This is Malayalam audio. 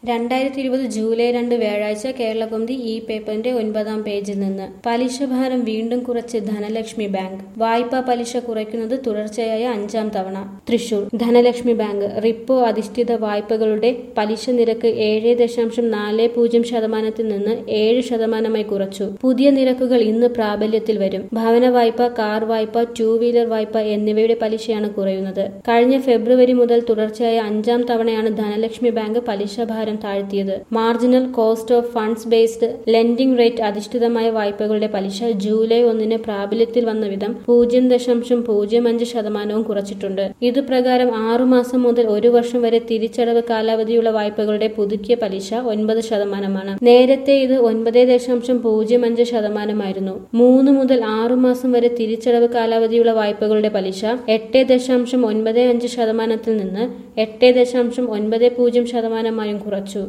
രണ്ടായിരത്തി ഇരുപത് ജൂലൈ രണ്ട് വ്യാഴാഴ്ച കേരളകൗമുദി ഈ പേപ്പറിന്റെ ഒൻപതാം പേജിൽ നിന്ന് പലിശ ഭാരം വീണ്ടും കുറച്ച് ധനലക്ഷ്മി ബാങ്ക് വായ്പാ പലിശ കുറയ്ക്കുന്നത് തുടർച്ചയായ അഞ്ചാം തവണ തൃശൂർ ധനലക്ഷ്മി ബാങ്ക് റിപ്പോ അധിഷ്ഠിത വായ്പകളുടെ പലിശ നിരക്ക് ഏഴ് ദശാംശം നാല് പൂജ്യം ശതമാനത്തിൽ നിന്ന് ഏഴ് ശതമാനമായി കുറച്ചു പുതിയ നിരക്കുകൾ ഇന്ന് പ്രാബല്യത്തിൽ വരും ഭവന വായ്പ കാർ വായ്പ ടൂ വീലർ വായ്പ എന്നിവയുടെ പലിശയാണ് കുറയുന്നത് കഴിഞ്ഞ ഫെബ്രുവരി മുതൽ തുടർച്ചയായ അഞ്ചാം തവണയാണ് ധനലക്ഷ്മി ബാങ്ക് പലിശ ഭാരം താഴ്ത്തിയത് marginal cost of funds based lending rate അധിഷ്ഠിതമായ വായ്പകളുടെ പലിശ ജൂലൈ ഒന്നിന് പ്രാബല്യത്തിൽ വന്ന വിധം പൂജ്യം ദശാംശം പൂജ്യം അഞ്ച് ശതമാനവും കുറച്ചിട്ടുണ്ട് ഇതുപ്രകാരം ആറുമാസം മുതൽ ഒരു വർഷം വരെ തിരിച്ചടവ് കാലാവധിയുള്ള വായ്പകളുടെ പുതുക്കിയ പലിശ ഒൻപത് ശതമാനമാണ് നേരത്തെ ഇത് ഒൻപത് ദശാംശം പൂജ്യം അഞ്ച് ശതമാനമായിരുന്നു മൂന്ന് മുതൽ ആറുമാസം വരെ തിരിച്ചടവ് കാലാവധിയുള്ള വായ്പകളുടെ പലിശ എട്ട് ദശാംശം ഒൻപത് അഞ്ച് ശതമാനത്തിൽ നിന്ന് എട്ട് ദശാംശം ഒൻപത് പൂജ്യം ശതമാനമായും കുറച്ചു